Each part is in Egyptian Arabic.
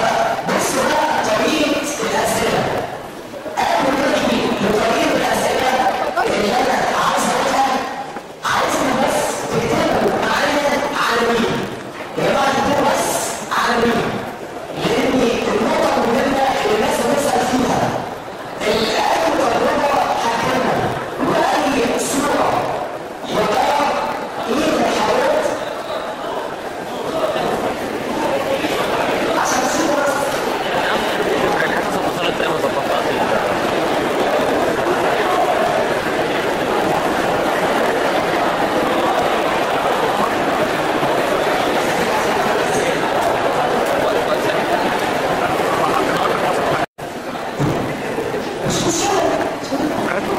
فبصوا بقى طريقه الاسئله اول تركيب لطريقه الاسئله اللي انا عايز اقولها عايزكم بس تكتبوا معايا عناوين يا جماعه تكتبوا بس عناوين لان النقطه المهمه اللي الناس بتسال فيها اللي اي تجربه هتكمل واي صوره يا ترى ايه الحاجات عشان تشوفوا بس الحاجة ظبطها لك ما ظبطها مش مشكله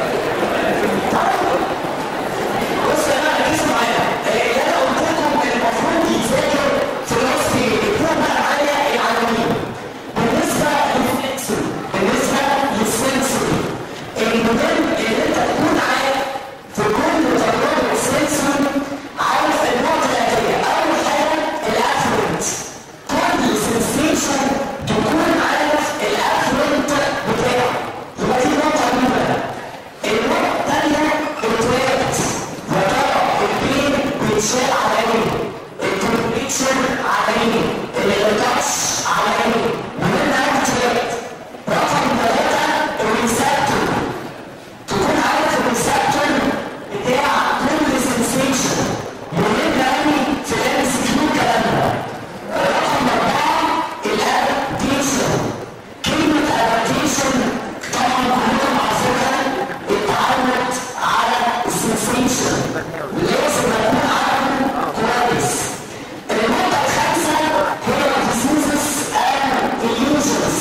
بص يا جماعه ركزوا معايا اللي انا قلت لكم المفروض يتذاكر في نص يكون بقى معايا العناوين بالنسبه للفلكسور بالنسبه للسنسوري المهم ان انت تكون عارف في كل تجربه السنسور عارف النقطه الاتيه اول حاجه الافرنت كل سنسيشن تكون عارف الافرنت بتاعه يبقى دي نقطه مهمه النقطة الثانية التوالت وترى البين بيتشال على ايه؟ التمبريتشر على ايه؟ الانتاش على ايه؟ مهم قوي التوالت رقم ثلاثة الريسبتور تكون عارف الريسبتور بتاع كل سنسيشن مهم قوي في الام سي كيو الكلام ده رقم أربعة الادابتيشن كلمة adaptation طبعا كلكم عارفينها التعود على السنسيشن لازم اكون عارفه كويس النقطة الخامسة هي الديزيزز and illusions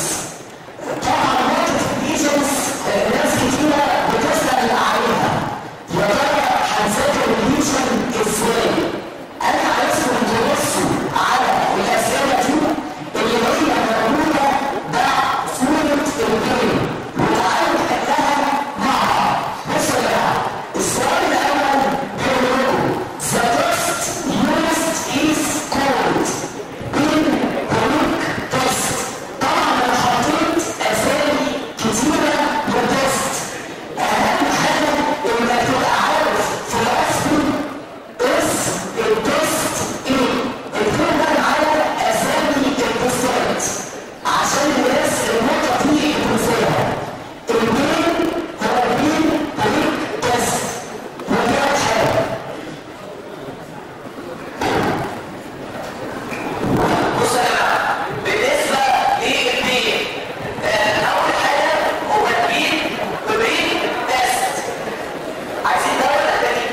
طبعا نقطة الillusions ناس كتيرة بتسأل عليها يا ترى هنذاكر illusion ازاي؟ أنا عايزكم تبصوا على الأسئلة دي اللي هي موجودة بعد صورة البين وتعالوا نحلها مع بعض. بصوا يا جماعة السؤال الأول بيقول لكم The test used is called بين هناك test طبعا أنا حطيت أسامي كتيرة للتست أهم حاجة إنك تبقى عارف في الأصل اسم التست ايه الكل ده معايا اسامي التستات عشان الناس النقطه دي تنساها المين هو المين بريك تست ودي اول حاجه بص يا جماعه بالنسبه للبين اول حاجه هو البين بريك تست عايزين ده ولا تاني؟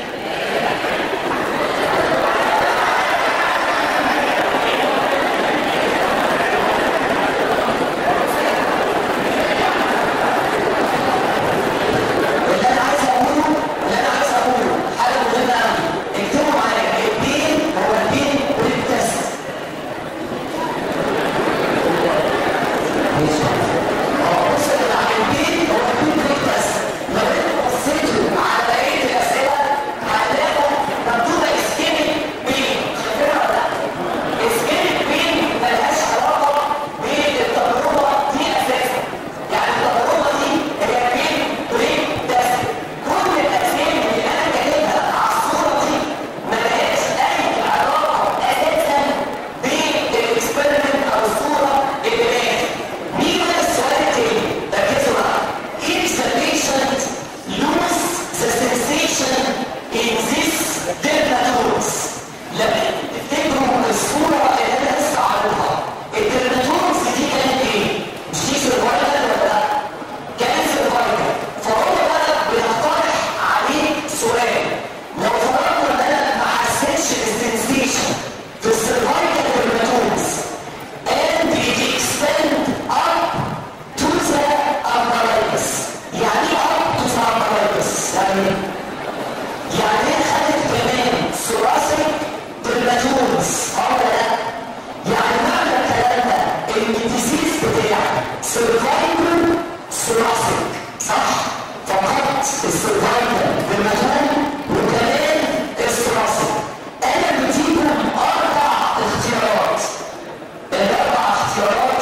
اللي انا عايز اقوله اللي انا عايز اقوله حاجه مهمه قوي اكتبوا معايا البين هو البين بريك تيست اه بص يا جماعه البين هو البين بريك تيست لو انتوا بصيتوا على بقيه الاسئله هتلاقوا مكتوبه اسكيميك بين شايفينها ولا لا؟ اسكيميك بين ملهاش علاقه بالتجربه دي اساسا يعني التجربه دي هي بين بريك تيست كل الاسامي اللي انا كاتبها على الصوره دي ملهاش اي علاقه اساسا بالاكسبيرمنت او الصوره اللي ماشي مين بقى السؤال التاني ركزوا بقى if the patient lose the sensation in this dermatomes لما تفتكروا الصوره اللي انا لسه عارضها الدرماتومز دي كانت ايه؟ مش دي سيرفايفل ولا لا؟ كان سيرفايفل فهو بقى بيقترح عليه سؤال لو فرضنا ان انا ما حسيتش بالسنسيشن في السيرفايفل dermatomes and it expand up to the umbilicus يعني ايه up to the umbilicus يعني ايه؟ يعني هي خدت كمان ثوراسيك بالماتونز اه ولا لا؟ يعني معنى الكلام ده ان الديزيز بتاعي سيرفايفل ثوراسيك صح؟ فقط السيرفايفل بالماتون وكمان الثوراسيك انا بديكم اربع اختيارات الاربع اختيارات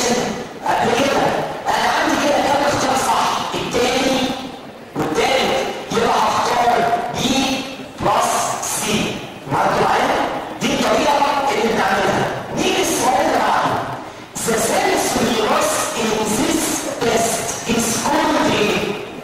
كويشن قبل كده انا عندي كده كام اختيار صح التاني والتالت يبقى هختار بي بلس سي معاكم معايا دي الطريقه اللي بنعملها نيجي السؤال اللي بعده The sensory loss in this test is called ايه؟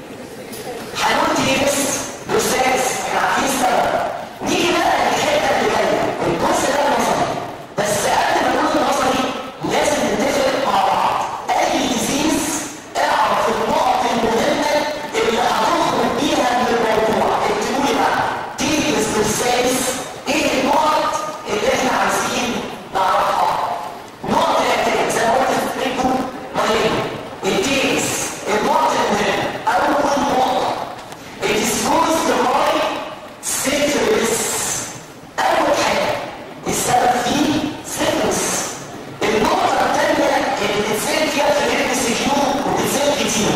هنقول ايه بس؟ الاستاذ احنا عارفين السبب نيجي بقى للحته اللي جايه الجزء ده نظري بس قبل ما نقول نظري لازم نتفق مع بعض اي ديزيز اعرف النقط المهمه اللي هتخرج بيها من الموضوع اكتبوا لي بقى تيجي الاستاذ ايه النقط اللي احنا عايزين نعرفها نقط الاعتماد زي ما قلت في البريكو مهمه التيز النقط المهمه اول نقطه It is caused by syphilis. أول حاجة السبب فيه syphilis. النقطة الثانية اللي بتتسال فيها في الام سي كيو وبتتسال كتير.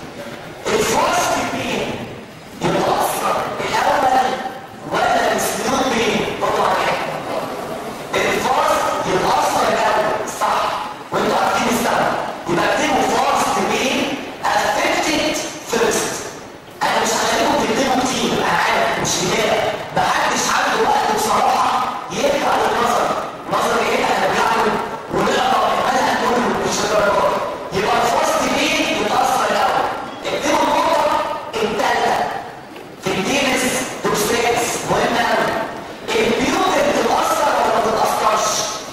الفاست بين يتأثر الأول ولا السنون بين؟ برضه على حاجة. الفاست يتأثر الأول صح وانتوا عارفين السبب. يبقى اكتبوا فاست بين affected first. انا مش هخليكم تكتبوا كتير انا عارف مش كتاب محدش عنده وقت بصراحه يرجع للنظر نظر ايه احنا بنعمل ونقرا المنهج كله مش الدرجات يبقى الفاست بين يتاثر الاول اكتبوا النقطه الثالثه في الدينس دوستريكس مهم قوي البيوت بتتاثر ولا ما بتتاثرش؟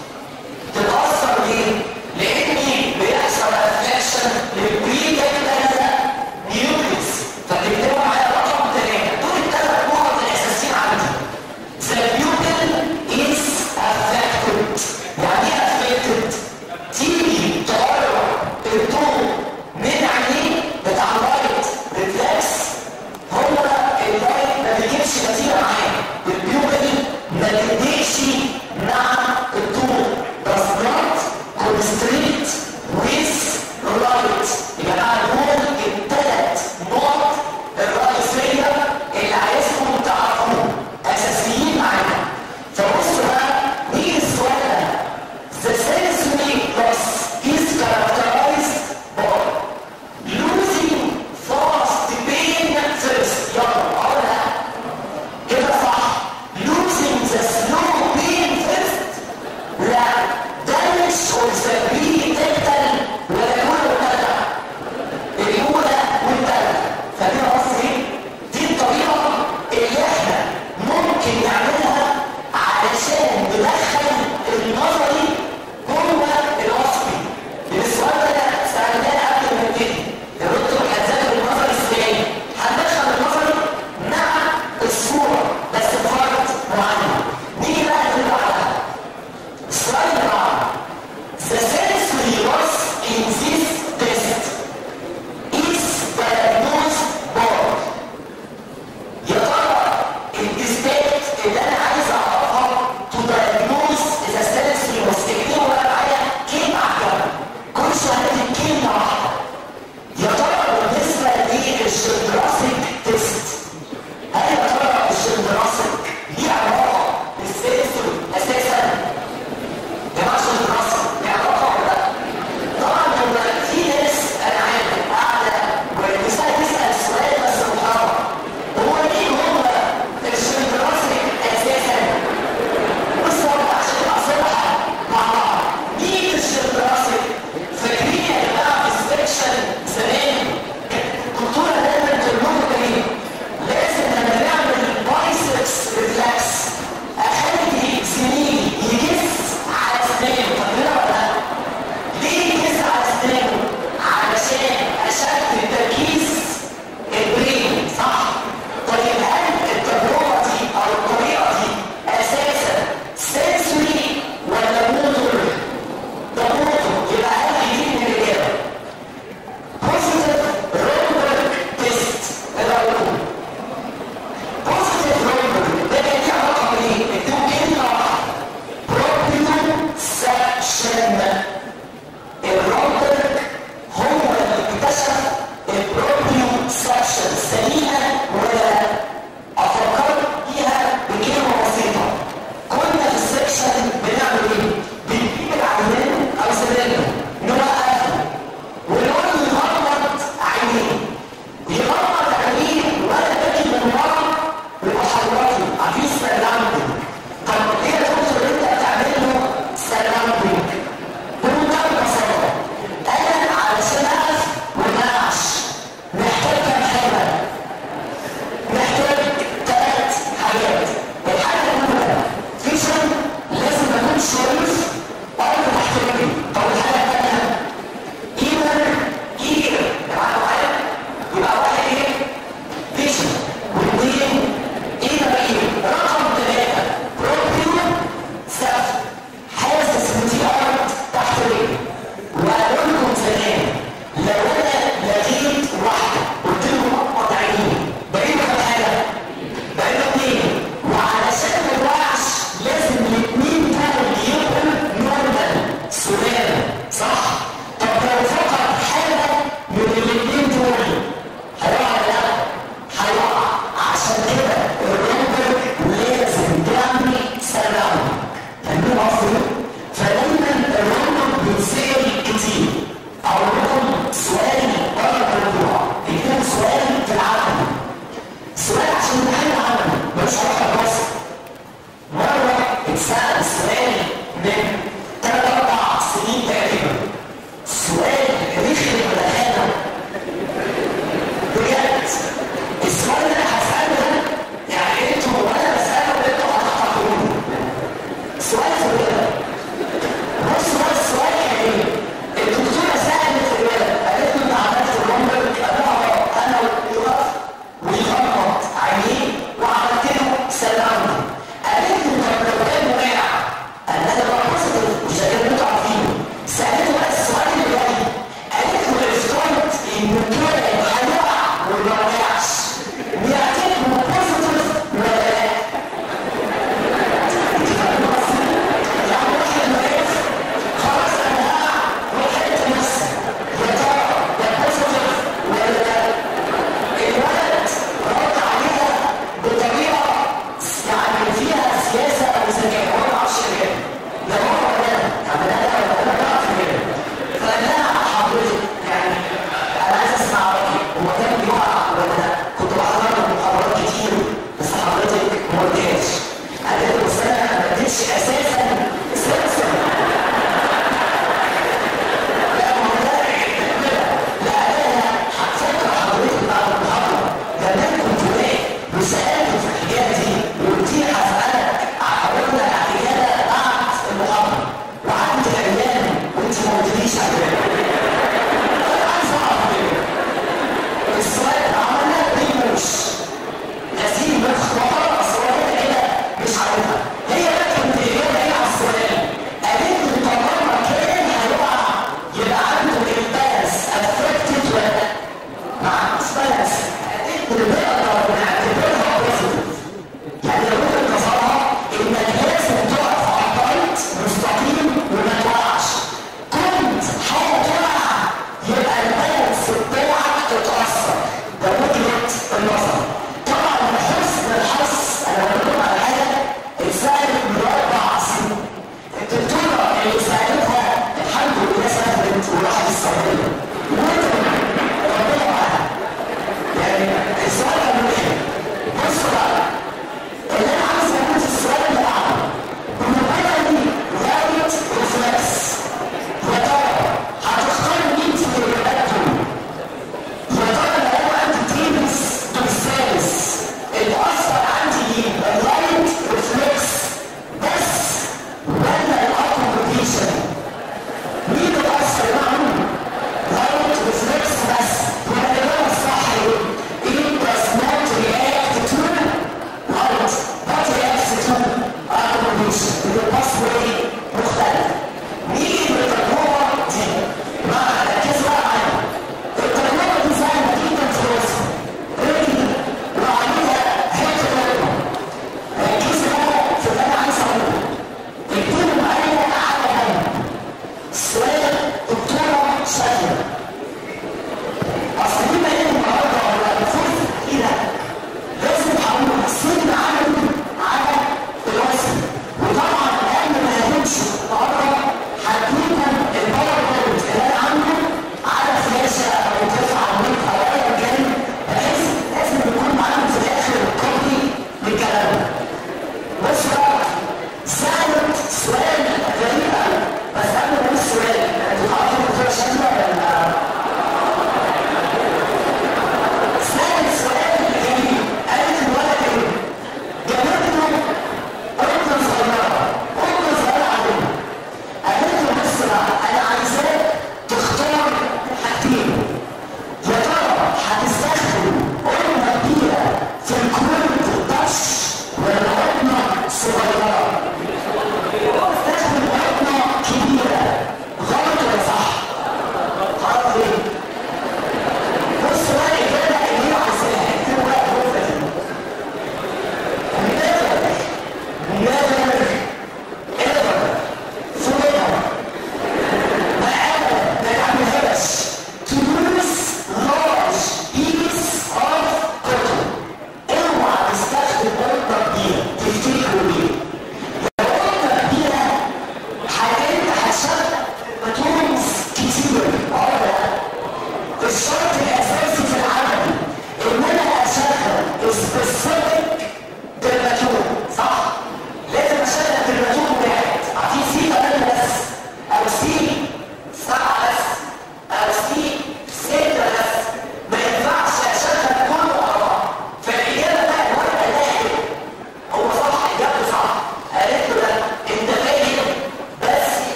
تتاثر ليه؟ لان بيحصل افكشن للبريكابيتال نيوكليس فتكتبوا معايا رقم ثلاثه دول الثلاث نقط الاساسيين عندي The pupil is affected يعني ايه affected؟ تيجي تغير الطول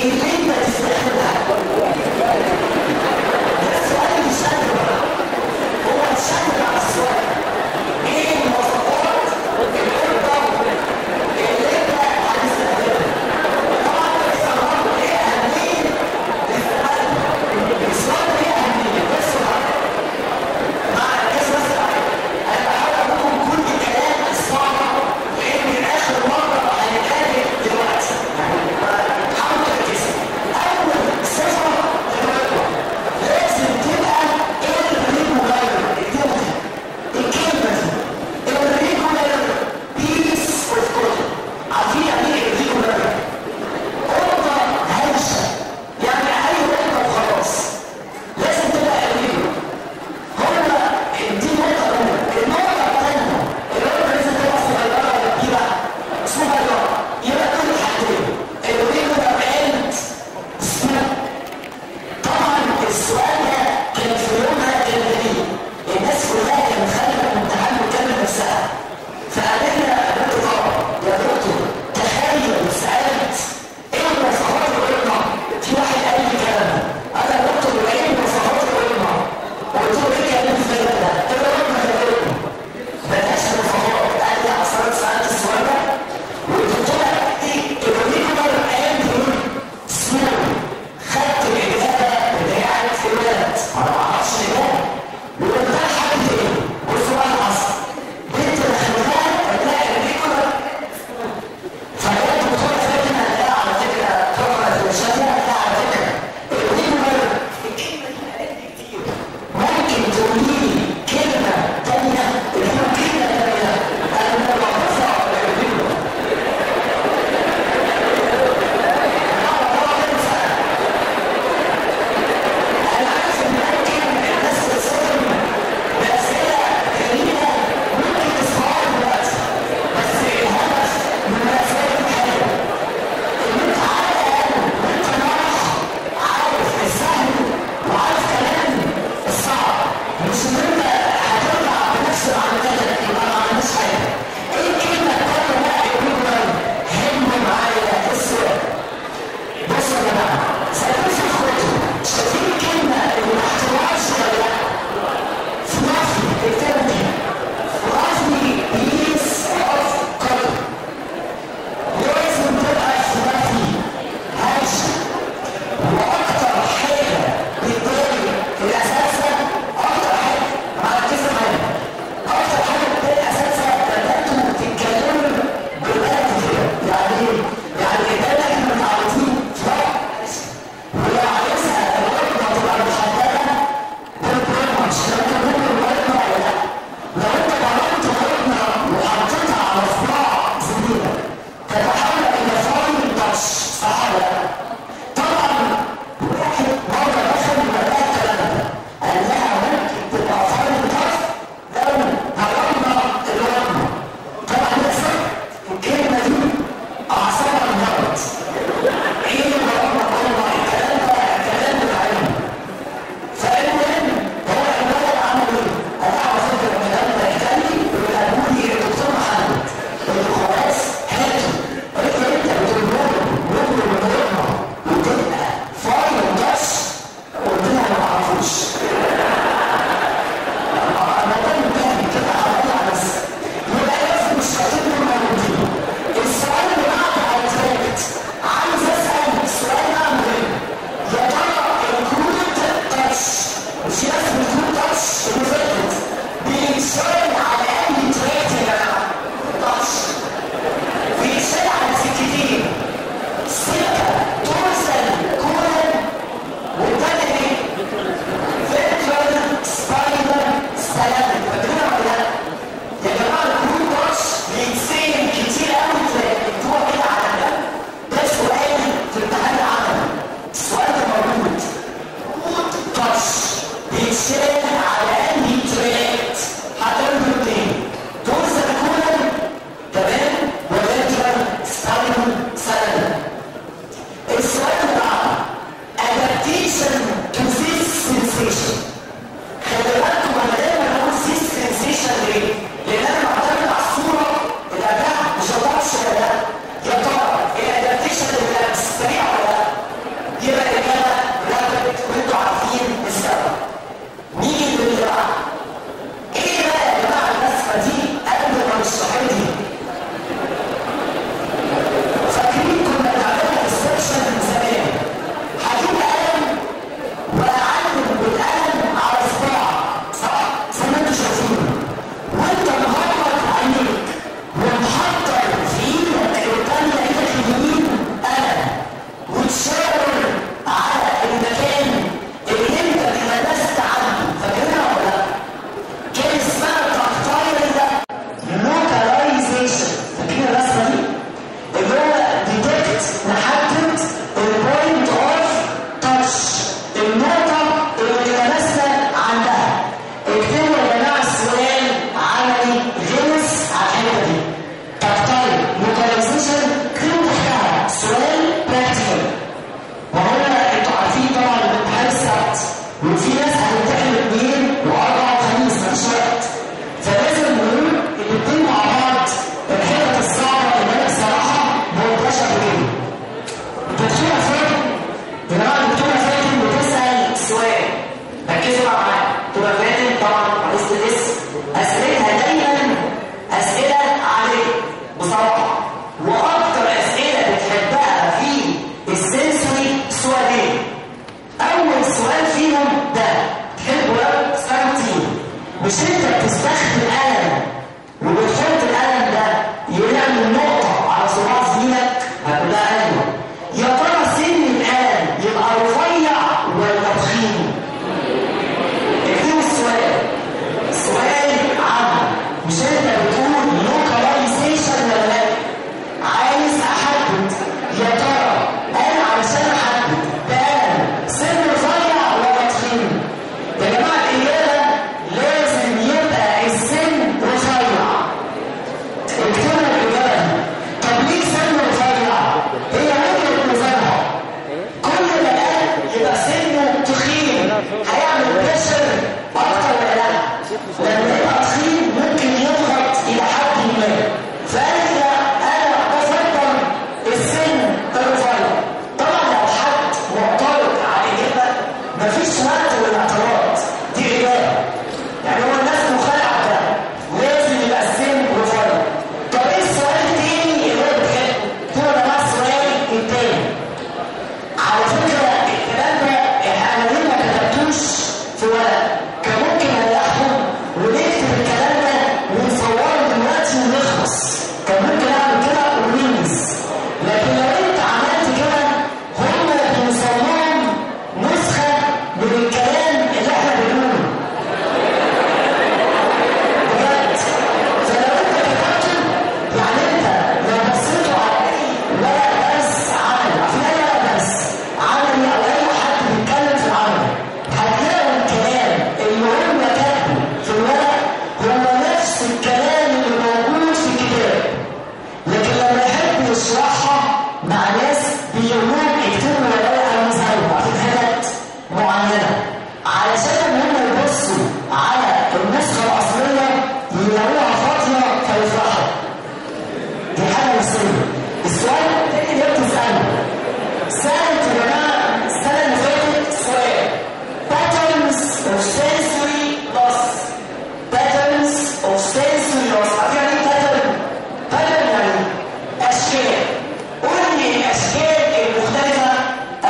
اللي انت تستخدمها ده السؤال اللي شد بقى هو الشد على السؤال ايه المواصفات الخطه اللي انت هتستخدمها طبعا تستغربوا ايه اهميه الاستفاده السؤال ده ايه اهميه بس مع الناس بس انا بحاول اقول لكم كل كلام اسمعه لان اخر مره هنتقابل دلوقتي حاولوا تركزوا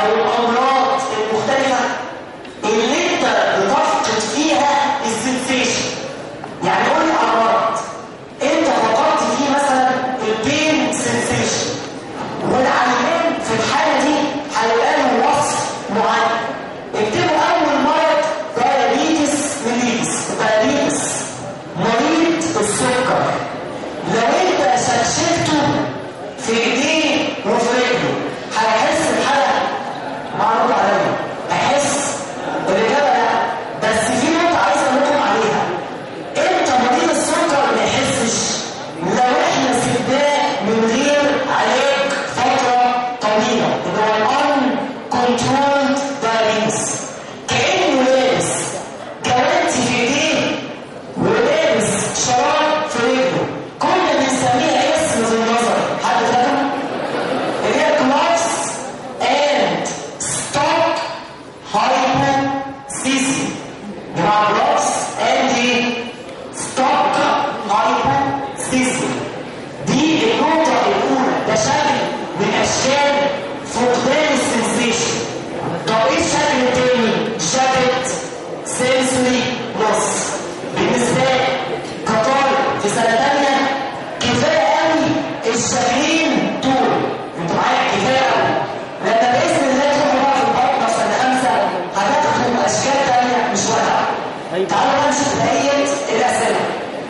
او الامراض المختلفه اللي انت بتفقد فيها السنسيشن يعني قول لي امراض انت فقدت فيه مثلا البين سنسيشن والعيان في الحاله دي هيبقى له وصف معين اكتبوا اول مرض دايابيتس ميليتس دايابيتس مريض السكر لو انت شكشكته في ايديه وفي رجله هيحس بحاجه معروض عليا هيحس الاجابه لا بس في نقطه عايز اقول لكم عليها انت مريض السكر ما يحسش لو احنا سيبناه من غير علاج فتره طويله اللي هو الان كنترولد دايابيتس كانه لابس جوانتي في ايديه ولابس شراب في رجله كنا بنسميها اسم في النظر حد فاهم؟ اللي هي كلاس اند ستوب هايبوثيسي جماعه كلاس اند ستوب هايبوثيسي دي النقطه الاولى ده شكل من اشكال فقدان السنسيشن طب ايه الشكل التاني؟ شكل سنسوري لوس بالنسبه لي كطالب في سنه تانيه كفايه قوي الشكلين دول انتوا معايا كفايه قوي لما باذن الله تروحوا بقى في البطنه في سنه خمسه هتاخدوا اشكال تانيه مش واقعه تعالوا بقى نشوف بقيه الاسئله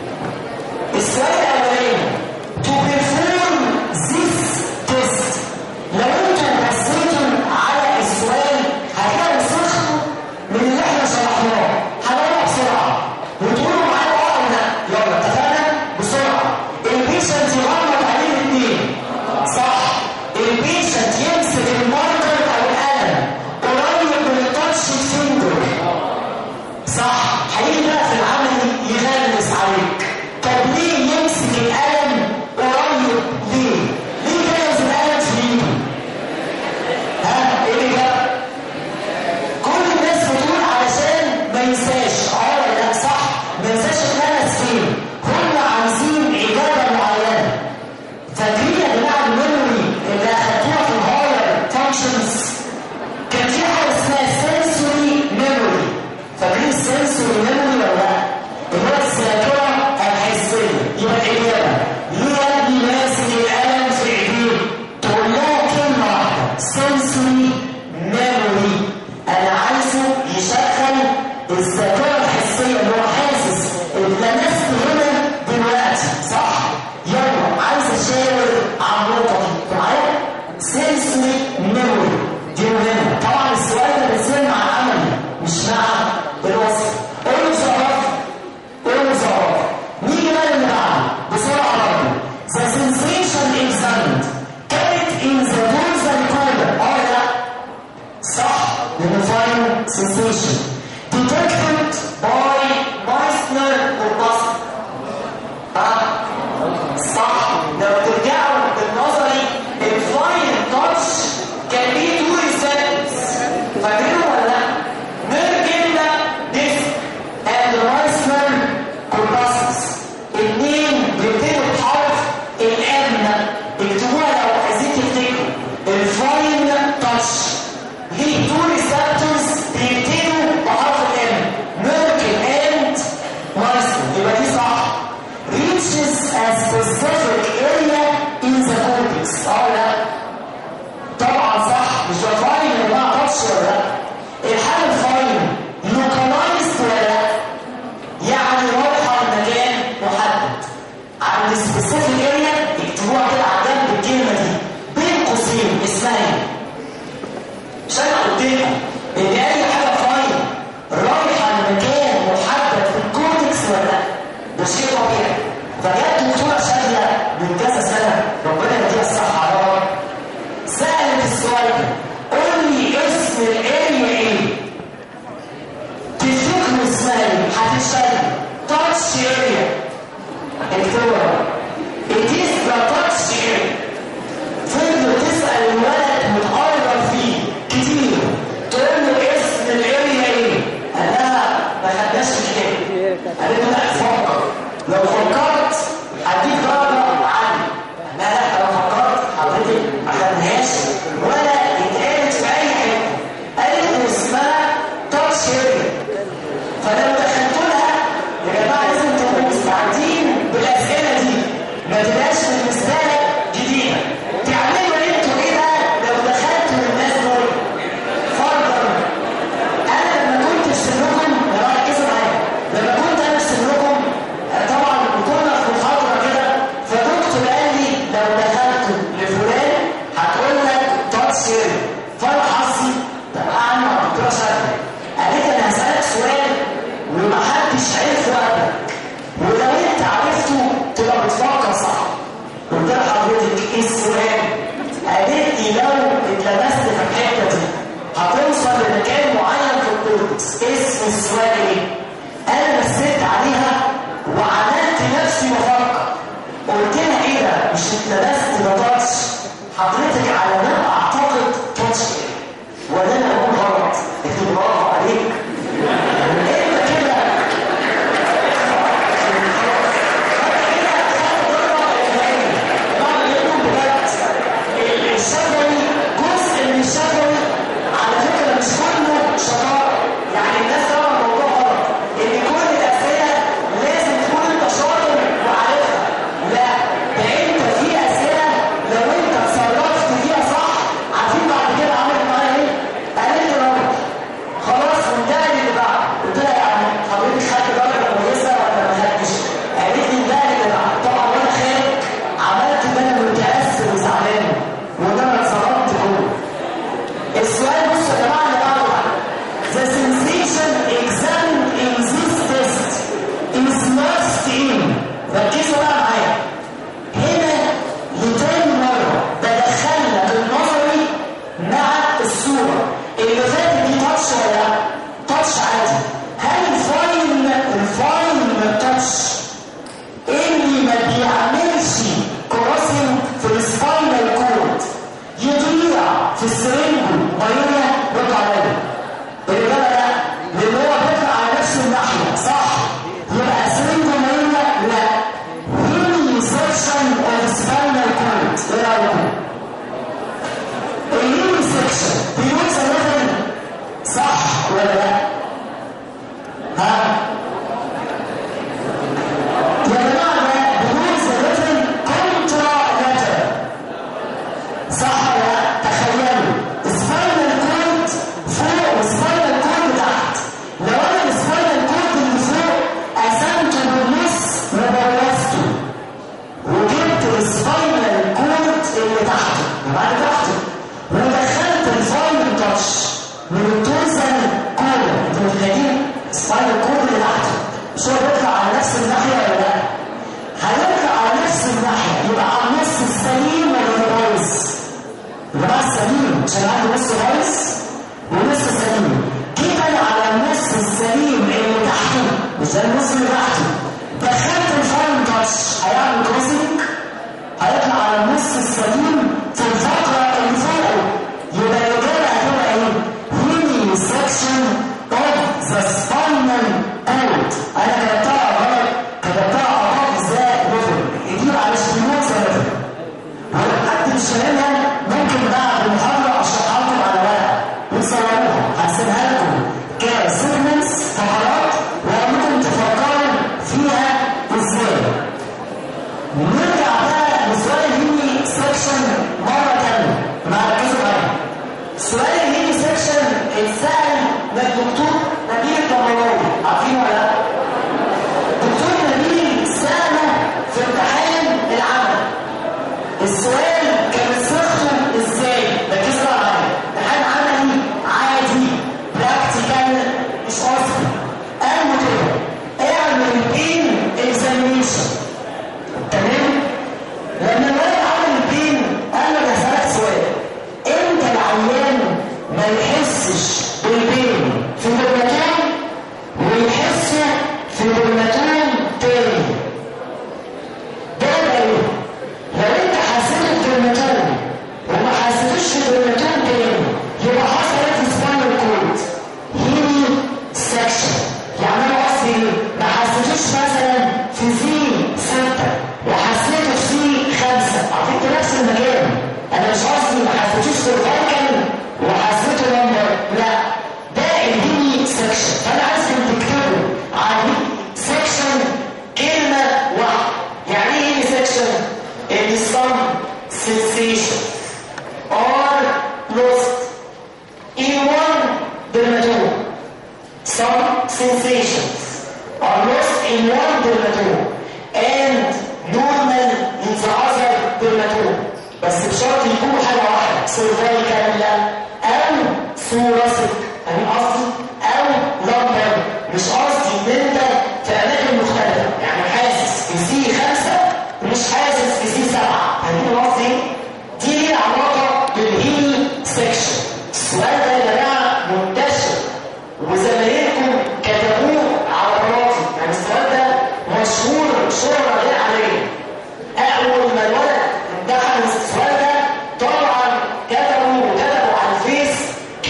السؤال الاولاني to perform this test لو انتوا بصيتوا على السؤال هتلاقوا نسخه من اللي احنا شرحناه هنقرا بسرعه وتقولوا معايا اه او لا يلا اتفقنا بسرعه البيشنت يغمض عليه الاثنين صح البيشنت يمسك الماركر او القلم قريب من التاتش فينجر صح هيجي بقى في العمل يغلس عليك طب ليه يمسك القلم قريب ليه؟ ليه جايز القلم في ايده؟ ها ايه اللي جاب؟ كل الناس بتقول علشان ما ينساش اه ولا لا صح ما ينساش اتلمس فين هم عايزين اجابه معينه فاكرين يا جماعه الميموري اللي اخدتوها في الهاير فانكشنز كان في حاجه اسمها سنسوري ميموري فاكرين السنسوري ميموري ولا لا؟ اللي هو الذاكره الحسيه يبقى الاجابه ليه يا ابني ماسك القلم في ايديه؟ تقول لها كلمه واحده سنسوري ميموري انا عايزه يشغل الذاكره الحسيه اللي هو حاسس اتلمست هنا دلوقتي صح؟ يلا عايز اشاور على النقطه دي معايا؟ سنسوري ميموري دي مهمه طبعا السؤال ده بيصير مع العملي مش مع الوصف قولوا صراحه قولوا صراحه نيجي بقى اللي بعده بسرعه برضه The sensation examined كانت in the dorsal column اه لا صح لأنه final sensation detected by Meissner والبصر ها صح لو ترجعوا بالنظري الفاين تاتش كان ليه تو ريسبتس فاكرينه ولا لا؟ نرجع ديسك اند رايسنر كورباسس الاثنين بيبتدوا بحرف الام اكتبوها لو عايزين تفتكروا الفاين تاتش ليه تو ريسبتورز بيبتدوا بحرف الام ميركل اند رايسنر يبقى دي صح reaches a specific area in the cortex اه لا طبعا صح مش الفاين اللي بقى تاتش ولا لا الحاله الفاين localized ولا لا يعني رايحه لمكان محدد عند specific area اكتبوها كده على جنب الكلمه دي بين قوسين اسمها ايه؟ مش انا قلت لكم ان اي حاجه فاين رايحه لمكان محدد في الكورتكس ولا لا ده شيء طبيعي فجت دكتوره شاذله من كذا سنه ربنا يديها الصحه يا رب سالت السؤال ده قول لي اسم الاريا ايه تفتكروا اسمها ايه هتشتغل تاتش اريا اكتبوها it is the touch area فضلوا تسأل الولد متقرب فيه كتير تقول له اسم الاريا ايه؟ قال لها ما خدناش الكتاب قالت له لا فكر لو فكرت هديك درجة عالية لا لا لو فكرت حضرتك ما خدناهاش ولا اتقالت في اي حتة توصل لمكان معين في الكورتكس اسم السؤال ايه؟ انا بسيت عليها وعملت نفسي بفكر قلت لها ايه ده؟ مش اتلبست ده تاتش حضرتك على ما اعتقد تاتش ايه؟ ولا انا بقول غلط؟ لكن برافو عليك انت كده الشفوي جزء من الشفوي على فكره مش كله شطاره يعني الناس طبعا الموضوع غلط ان كل الاسئله لازم تكون انت شاطر وعارفها لا ده انت في اسئله لو انت اتصرفت فيها صح عارفين بعد كده عملت معايا ايه؟ قالت لي رابط خلاص وانتهى اللي بعد قلت لها يعني حضرتك خدت درجه كويسه ولا ما خدتش؟ قالت لي انتهى اللي بعد طبعا وانا خارج عملت ان انا متاثر وزعلان وان انا اتصرفت جوه السؤال بصوا يا جماعه اللي بعده بقى. The sensation examined in this test is lost in ركزوا بقى معايا هنا لتاني مرة بدخلنا النظري مع الصورة اللي فاتت دي تاتش ولا لا؟ تاتش عادي هل الفايل الفايل تاتش اللي ما بيعملش كروسنج في السباينال كورد يضيع في السرنجو مايونا رد عليا الإجابة لا لأن هو بيطلع على نفس الناحية صح يبقى سرنجو مايونا لا هيلي سيكشن اوف سباينال كورد ايه رأيكم؟ الهيلي سيكشن بيقول مثلا صح ولا لا؟ ها؟ يا جماعة ده بيقول سيرتن كونترا لاتر صح ولا لا؟ تخيلوا سباينال كورد فوق وسباينال كورد تحت لو انا السباينال كورد اللي فوق قسمته بالنص وبوظته وجبت السباينال كورد اللي تحته وبعد تحته ودخلت الفاينل تاتش من التورسال كورد انتوا متخيلين السباينال كورد اللي تحته مش هو بيطلع على نفس الناحيه ولا لا؟ هيطلع على نفس الناحيه يبقى على النص السليم ولا البايظ؟ يبقى السليم عشان عندي نص بايظ ونص سليم جيت انا على النص السليم اللي تحته مش ده النص اللي تحته دخلت الفاين تاتش هيعمل كروسنج هيطلع على النص السليم في الفقره اللي فوقه يبقى الاجابه هتبقى ايه؟ هيلي سكشن اوف ذا سباينال كورد انا كتبتها غلط كتبتها غلط ازاي؟ نفر يجيب على شمال سنتر ولو حد مش فاهمها ممكن بعد المحاضره اشرحها لكم على ورقه وتصوروها هرسمها لكم كسيجمنتس فقرات وممكن تفكروا فيها ازاي نرجع بقى لسؤال الهيمي سكشن مره ثانيه مع ركزوا معايا سؤال الهيمي سكشن اتسال من الدكتور نبيل الدمراوي عارفين ولا لا؟ دكتور نبيل ساله في امتحان العمل السؤال كان صيغته ازاي؟ ركزوا بقى معايا امتحان عملي عادي براكتيكال مش قصدي قال له كده اعمل بين اكزامينشن تمام؟ لما الولد عمل البين قال له هسألك سؤال امتى العيان ما يحسش بالبين في برمتان ويحسه في برمتان تاني ده بقى ايه؟ لو انت حسيت بالمكان وما حسيتوش بالمكان تاني يبقى حصلت سباينال كورد هيلي سكشن يعني انا قصدي ايه؟ ما حسيتوش مثلا في سي 6 وحسيته في سي 5 على فكره نفس المجال انا مش قصدي ما حسيتوش في الفايكل وحسيته نمبر لا ده الهيلي سكشن فانا عايزكم تكتبوا عن سكشن كلمه واحده يعني ايه هيلي سكشن؟ in some sensation are lost in one dermatome. Some sensations are lost in one dermatome and normal in the other dermatome. بس بشرط يكونوا حاجة واحدة سيرفايكال لا أو ثوراسيك فاهم قصدي؟ أو لمبر مش قصدي إن أنت في أماكن مختلفة يعني حاسس في سي خمسة مش حاسس في سي سبعة فاهمين قصدي؟ دي ليها علاقة بالهيل سكشن السؤال ده يا جماعة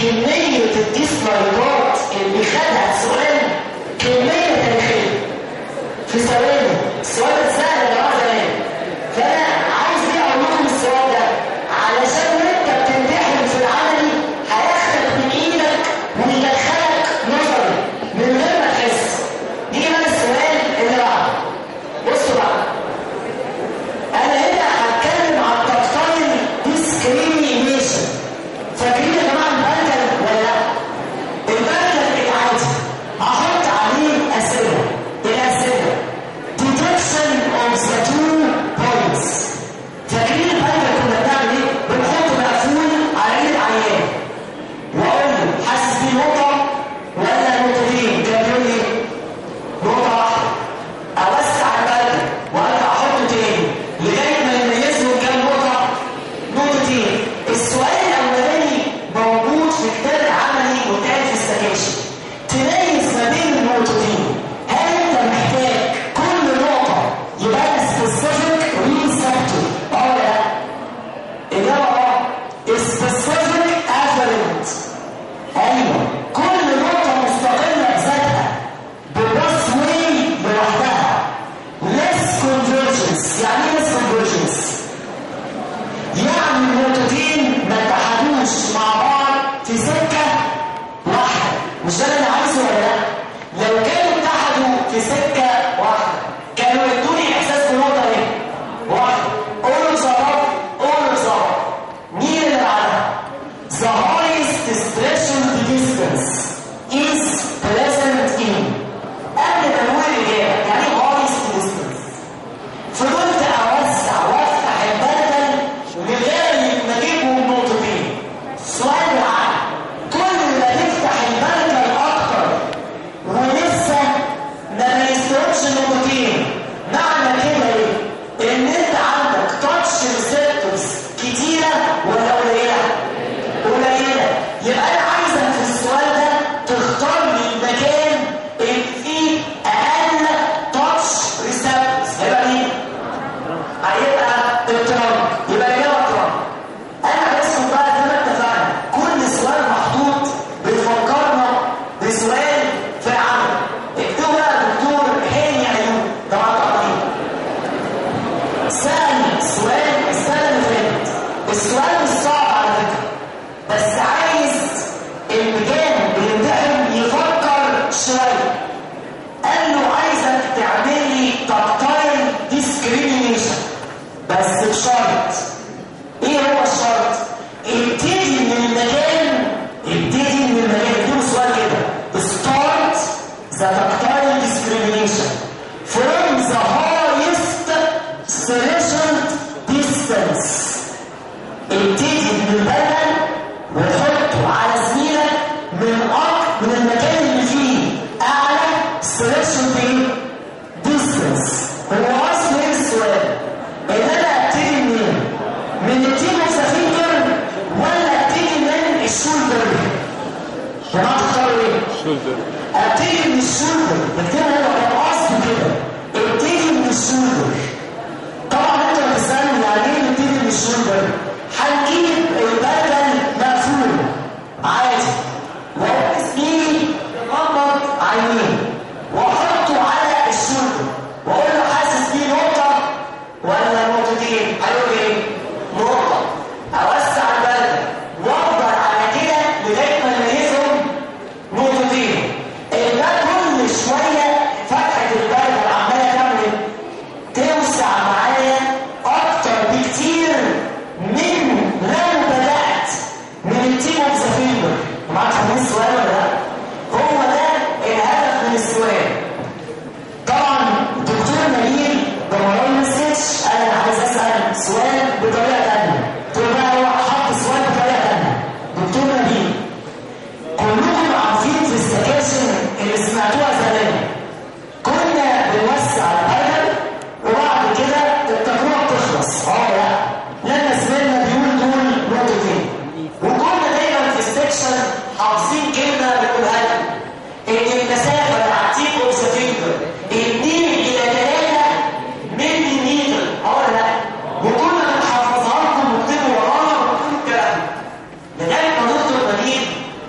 كمية الديسلايكات اللي خدها السؤال كمية تاريخية في ثواني السؤال ده سهل يا جماعة زمان فأنا عايز ليه أقول لكم السؤال ده علشان وأنت بتمتحن في العملي هياخدك من إيدك ويدخلك نظري من غير ما تحس دي بقى السؤال اللي بعده بصوا بقى انا هنا هتكلم عن تكتايل ديسكريميشن فاكرين يا جماعه البرجل ولا لا؟ البرجل العادي هحط عليه اسئله الاسئله detection of the two points فاكرين البرجل كنا بنعمل ايه؟ بنحط مقفول على ايد العيان واقول له حاسس بيه نقطه ولا نقطتين كان بيقول لي نقطه واحده اوسع البلد وارجع احطه تاني لغايه ما يميزهم كام نقطه نقطتين السؤال الاولاني موجود في كتاب العملي وكان في السكاشن تميز ما بين النقطتين هل انت محتاج كل نقطه يبقى سبيسيفيك ريسبتور اه ولا لا؟ اجابه اه سبيسيفيك افرنت ايوه كل نقطه مستقله بذاتها بالباس واي لوحدها less convergence يعني ايه less convergence يعني النقطتين ما اتحدوش مع بعض في سكه واحده مش ده اللي انا عايزه ولا لا لو كانوا اتحدوا في سكه واحده كانوا ادوني احساس بنقطه ايه واحده قولوا بصراحه قولوا بصراحه مين اللي بعدها The highest threshold distance is present in قبل ما نقول الإجابة يعني إيه highest distance فضلت أوسع وأفتح البدل لغاية ما أجيبهم نقطتين سؤال العام كل ما تفتح البدل أكتر ولسه ما بيستوعبش النقطتين معنى كده إيه؟ إن أنت عندك تاتش ريسبتورز كتيرة ولا قليلة؟ قليلة يبقى أنا عايزك في السؤال ده تختار لي المكان اللي فيه أقل تاتش ريسبتورز هيبقى مين؟ هيبقى الترامب يبقى الإجابة ترامب أنا عايزكم بقى زي ما اتفقنا كل سؤال محطوط بيفكرنا بسؤال في العمل اكتبوا بقى دكتور هاني عيون طبعا طبعا سأل سؤال السنة اللي فاتت السؤال مش صعب على فكرة بس عايز اللي كان بيمتحن يفكر شوية قال له عايزك تعمل لي تكتايل ديسكريميشن بس بشرط ايه هو الشرط؟ ابتدي من المكان ابتدي من المكان اديله سؤال كده start the tactile discrimination from the highest threshold distance ابتدي من البدن وتحطه على زميلك من أق من المكان اللي فيه اعلى threshold ايه؟ distance هو اصل ايه السؤال؟ ان انا ابتدي منين؟ من التيم اوف ذا فينجر ولا ابتدي من الشولدر؟ يا جماعه تختاروا ايه؟ شولدر ابتدي من الشولدر اكتبها هنا كان قصدي كده ابتدي من الشولدر طبعا انت بتسالني يعني ايه نبتدي من الشولدر؟ هنجيب البدل مقفول عادي واقول زميلي غمض عينيه واحطه على الشولدر واقول له حاسس بيه نقطه ولا نقطتين؟ هيقول ايه؟ نقطه اوسع البدل وافضل على كده لغايه ما نميزهم نقطتين ده كل شويه فتحه البلد عماله تعمل ايه؟ توسع معايا اكتر بكتير من لو بدات من التيم اوف ذا فيلدر معاك فاهمين السؤال ولا لا؟ هو ده الهدف من السؤال طبعا دكتور نبيل بمران مسج قال انا عايز اسال سؤال بطريقه ثانيه قلت له بقى هو حط سؤال بطريقه ثانيه دكتور نبيل كلكم عارفين في السكاشن اللي سمعتوها زمان كنا بنوسع الهدف وبعد كده التجربه بتخلص اه لا لما زميلنا بيقول دول نقطتين وكنا دايما في السكشن حافظين كلمه بنقولها لهم ان المسافه بتاعت تيب اوف ذا فينجر 2 الى 3 ملي متر اه ولا لا وكنا بنحفظها لكم ونكتبوا ورانا ونقول الكلام ده لغايه ما دكتور نبيل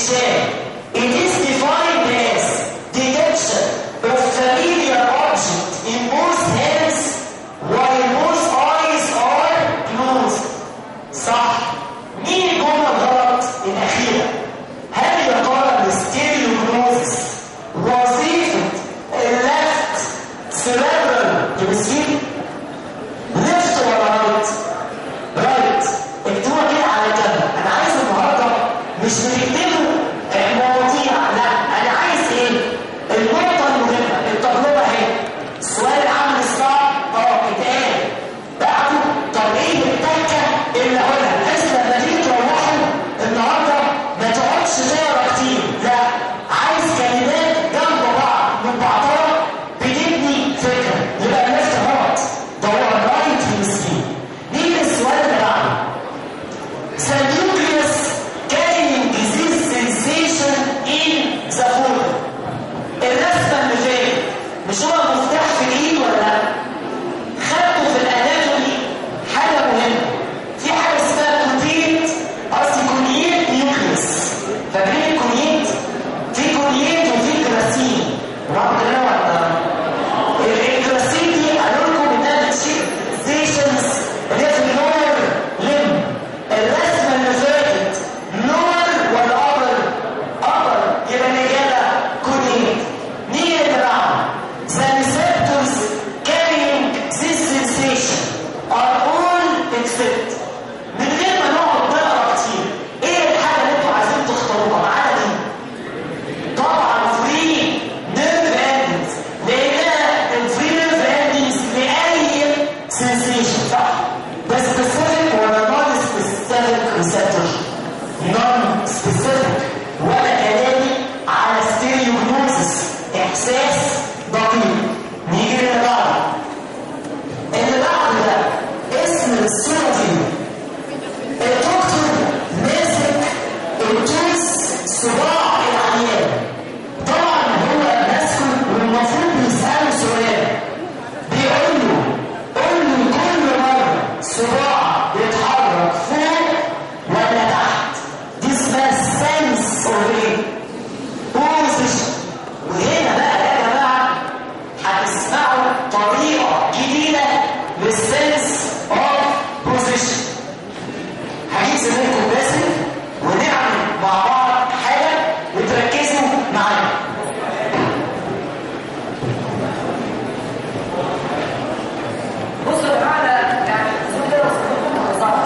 sham. It is defined as detection of familiar object in both hands while both eyes are closed. صح مين الجمله الغلط الاخيره هل يا ترى الستيريوجنوزس وظيفه اللفت سيريبرال هيمسفير ليفت ولا رايت رايت اكتبوها كده على جنب انا عايز النهارده مش بتكتبوا مواضيع لا انا عايز ايه النقطه المهمه التجربه اهي السؤال العام الصعب اه اتقال بعده طب ايه التكه اللي هقولها بحيث لما تيجي تروحوا النهارده ما تقعدش تقرا كتير لا عايز كلمات جنب بعض من بعضها بتبني فكره يبقى ليفت هارت ده هو الرايت هيمسفير نيجي للسؤال اللي بعده The nucleus carrying this sensation in the food. الرسمة اللي فاتت مش هو المفتاح في الايد ولا لا؟ خدته في الاناتومي حاجة مهمة. في حاجة اسمها كونيت قصدي كونيت نيوكليوس. فاكرين الكونيت؟ في كونيت وفي كراسين. واحد كده ولا الكراسين دي قالوا لكم انها بتشيل ستيشنز اللي هي في اللور لم الرسمه اللي فاتت لور ولا ابر ابر يبقى الاجابه كونيت نيجي اللي بعده The receptors carrying this sensation are all except من غير ما نقعد نقرا كتير ايه الحاجه اللي انتوا عايزين تختاروها معانا دي؟ طبعا فري نيرف اندنجز لانها الفري نيرف اندنجز لاي سنسيشن صح ده سبيسيفيك ولا نون سبيسيفيك ريسبتور نون سبيسيفيك ولا كلامي على ستيريوجنوزس احساس دقيق نيجي اللي بعده اللي بعده ده اسم الصوره دي الدكتور ماسك التوس صباع العيان طبعا هو ماسكه والمفروض بيسأله سؤال بيقول له قول له كل مرة صباع بيتحرك فوق ولا تحت دي اسمها سنس اوف ايه؟ بوزيشن وهنا بقى يا جماعة هتسمعوا طريقة جديدة للسنس اوف بوزيشن هجيب زميلكم باسم ونعمل مع بعض حاجة وتركزوا معايا بصوا يا جماعه ده يعني الاسلوب ده بس صعب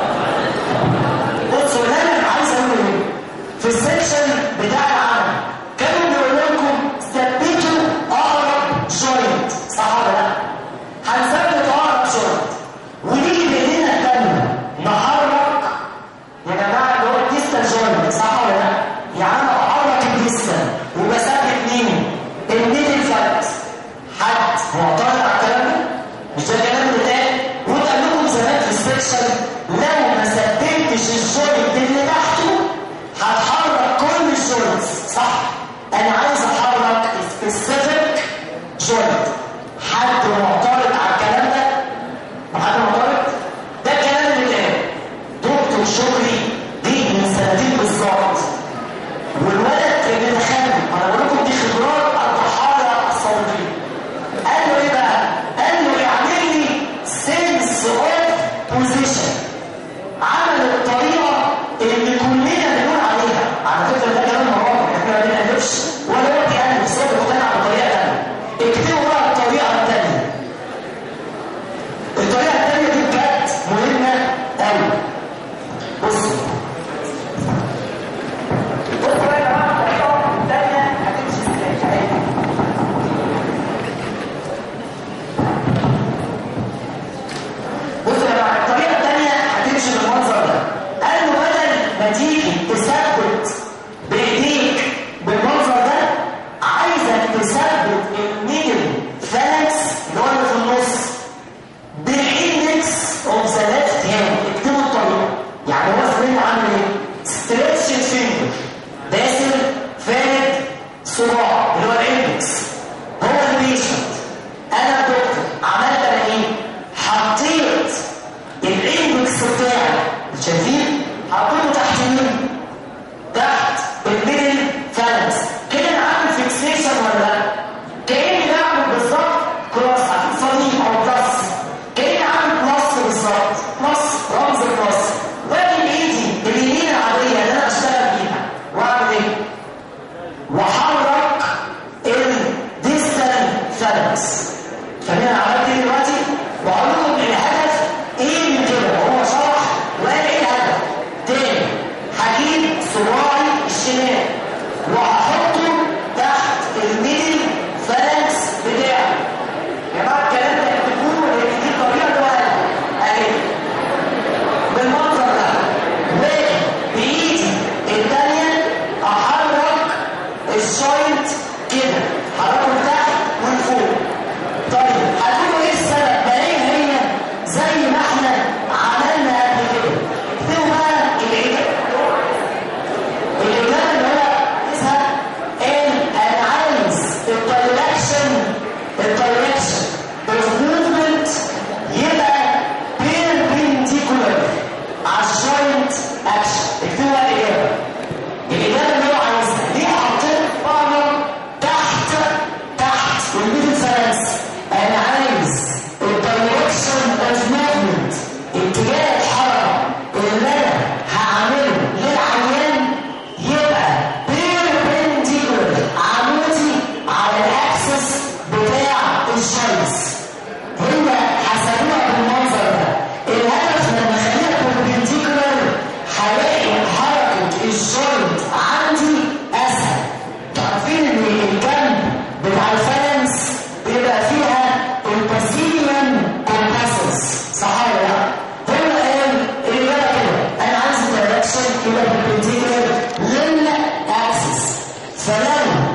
بصوا اللي انا عايز اقوله ايه في السكشن بتاع العمل كانوا بيقولوا لكم ثبتوا اقرب جوينت صح ولا لا؟ هنثبت اقرب جوينت ونيجي بايدينا الثانيه نحرك يا جماعه اللي هو الديستال جوينت صح ولا لا؟ يعني انا بحرك الديستال وبثبت مين؟ الميدل فات حد معترض على الكلام ده؟ مش ده الكلام اللي اتقال؟ واتقال لكم زمان في السكشن لو ما ثبتش الجوينت اللي تحته هتحرك كل الجوينتس صح؟ انا عايز احرك سبيسيفيك جوينت حد معترض على الكلام ده؟ حد معترض؟ ده الكلام اللي اتقال دكتور شكري دي من سنتين بالظبط والولد اللي دخله انا بقول لكم دي خبرات الضحايا الصوتيه قال له ايه بقى؟ قال له اعمل لي سنس اوف بوزيشن عمل الطريقه اللي كلنا بنقول عليها على فكره ده كلام مراجع احنا ما بنقلبش ولا هو بيقلب بس هو مقتنع بطريقه ثانيه اكتبوا بقى الطريقه الثانيه الطريقه الثانيه دي بجد مهمه قوي بصوا بصوا يا جماعه الطريقه الثانيه هتمشي ازاي بصوا يا جماعه الطريقه الثانيه هتمشي بالمنظر ده قال له بدل ما تيجي تثبت بايديك بالمنظر ده عايزك تثبت الميدل فالانكس اللي هو اللي في النص بالاندكس اوف ذا ليفت هاند اكتبوا الطريقه يعني هو زميلنا عامل ايه؟ ستريتش فينجر داسر فارد صباع اللي هو الاندكس هو البيشنت انا الدكتور عملت انا ايه؟ حطيت الاندكس بتاعي شايفين؟ حطيته تحت مين؟ الجوينت عندي اسهل تعرفين ان الجنب بتاع الفالنس بيبقى فيها الباسيليان كومباسس صح ولا لا؟ هو قال اللي بقى كده انا عايز دايركشن الى perpendicular للاكسس فلو